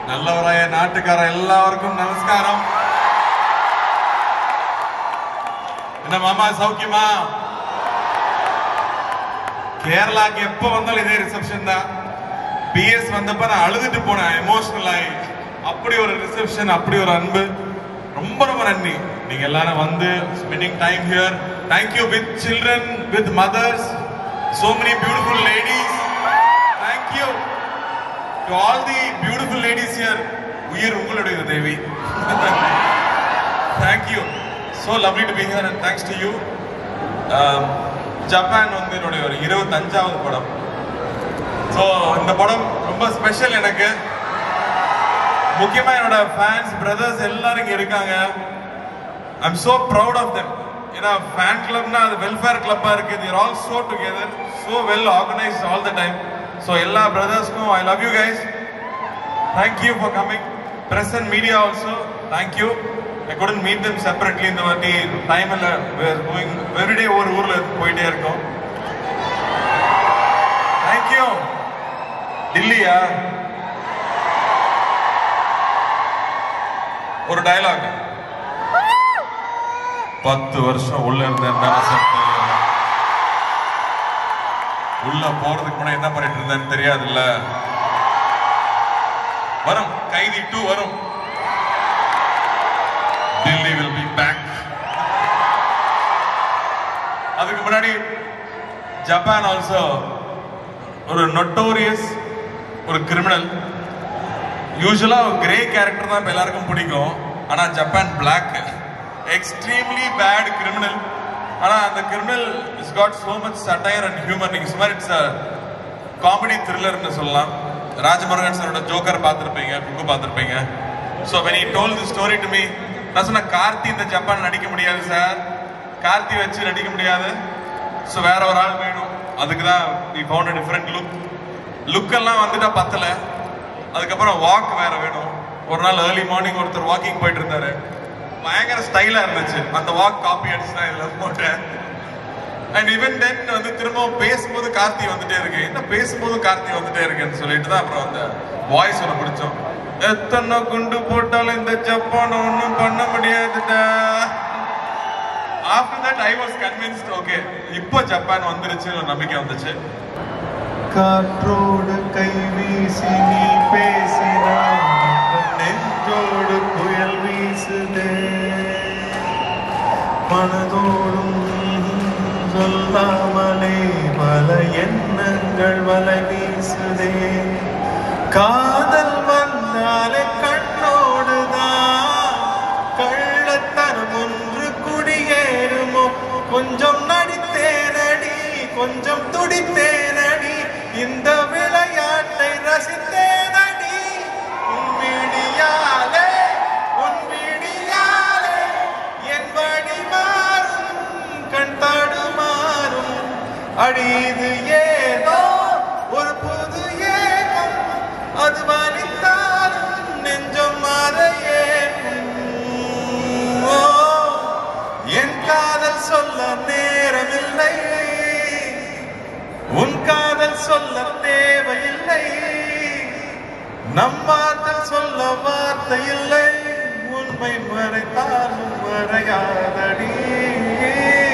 നല്ലവരായ നാട്ടുകാര എല്ലാവർക്കും നമസ്കാരം എന്റെ മാമ സൗഖ്യമാ கேரளாக்கு எப்ப வந்தாலும் இதே ரிசப்ஷன் தான் பிஎஸ் வந்தப்ப நான் அழுதுட்டு போனேன் எமோஷனல் ஆகி அப்படி ஒரு ரிசப்ஷன் அப்படி ஒரு அன்பு ரொம்ப ரொம்ப நன்றி நீங்க எல்லாரும் வந்து spending time here thank you with children with mothers so many beautiful ladies thank you to all the beautiful ladies here உயிர் உங்களுடைய Devi thank you so lovely to be here and thanks to you Japan வந்து என்னுடைய ஒரு இருபத்தஞ்சாவது படம் ஸோ இந்த படம் ரொம்ப ஸ்பெஷல் எனக்கு முக்கியமா என்னோட ஃபேன்ஸ் பிரதர்ஸ் எல்லாரும் இங்க இருக்காங்க I'm so proud of them ஏன்னா ஃபேன் கிளப்னா அது வெல்ஃபேர் கிளப்பா இருக்கு they're all so together so well organised all the time so எல்லா பிரதர்ஸ்க்கும் I love you guys thank you for coming press and media also thank you I couldn't meet them separately இந்த வாட்டி time இல்லை going everyday ஒரு ஊர்ல போயிட்டே இருக்கோம் thank you டில்லியா ஒரு டயலாக் பத்து வருஷம் உள்ள இருந்தேன் தானே சத்தம். உள்ள போறதுக்கு முன்னாடி என்ன பண்ணிட்டு இருந்தேன்னு தெரியாதுல்ல வரும் கைதி டூ வரும் டில்லி வில் பி பேக் அதுக்கு முன்னாடி ஜப்பான் ஆல்சோ ஒரு நொட்டோரியஸ் ஒரு கிரிமினல் யூஸ்வலா கிரே கேரக்டர் தான் இப்ப எல்லாருக்கும் பிடிக்கும் ஆனா Japan black extremely bad criminal ஆனா அந்த criminal is got so much satire and humour நீங்க சுமார் இட்ஸ் காமெடி த்ரில்லர்னு சொல்லலாம் ராஜமுருகன் சாரோட ஜோக்கர் பார்த்துருப்பீங்க புக்கு பார்த்துருப்பீங்க so when he told the story to me நான் சொன்ன கார்த்தி இந்த ஜப்பான் நடிக்க முடியாது சார் கார்த்தி வச்சு நடிக்க முடியாது ஸோ வேற ஒரு ஆள் வேணும் அதுக்கு தான் we found a different look look எல்லாம் வந்துட்டா பத்தல அதுக்கப்புறம் வாக் வேற வேணும் ஒரு நாள் ஏர்லி மார்னிங் ஒருத்தர் வாக்கிங் போயிட்டு இருந்தாரு பயங்கர ஸ்டைலா இருந்துச்சு அந்த வாக் காப்பி அடிச்சு தான் இதுல போட்டேன் அண்ட் ஈவன் தென் வந்து திரும்பவும் பேசும்போது கார்த்தி வந்துட்டே இருக்கு என்ன பேசும்போது கார்த்தி வந்துட்டே இருக்குன்னு சொல்லிட்டு தான் அப்புறம் அந்த வாய்ஸ் ஒன்று பிடிச்சோம் எத்தனை குண்டு போட்டாலும் இந்த ஜப்பான் ஒன்றும் பண்ண முடியாதுடா after that I was convinced okay இப்போ ஜப்பான் வந்துருச்சு ஒரு நம்பிக்கை வந்துச்சு காற்றோடு கை வீசி நீ பேசினாய் நெஞ்சோடு புயல் வீசுதே மனதோடும் சொல்லாமலே பல எண்ணங்கள் வலை வீசுதே காதல் வந்தாலே கண்ணோடுதான் கள்ளத்தனம் ஒன்று குடியேறுமோ கொஞ்சம் நடித்தேனடி கொஞ்சம் துடித்தேனடி இந்த விளையாட்டை ரசித்தேனடி உன் விடியாலே உன் விடியாலே என் வழி மாறும் கண் தடுமாறும் அடி இது ஏதோ ஒரு புது ஏகம் அது வலித்தாலும் நெஞ்சம் அதை ஏற்கும் ஓ, என் காதல் சொல்ல நேரமில்லை உன் காதல் சொல்ல தேவையில்லை நம் வார்த்தை சொல்ல வார்த்தை இல்லை உண்மை மறைத்தாலும் மறையாதடி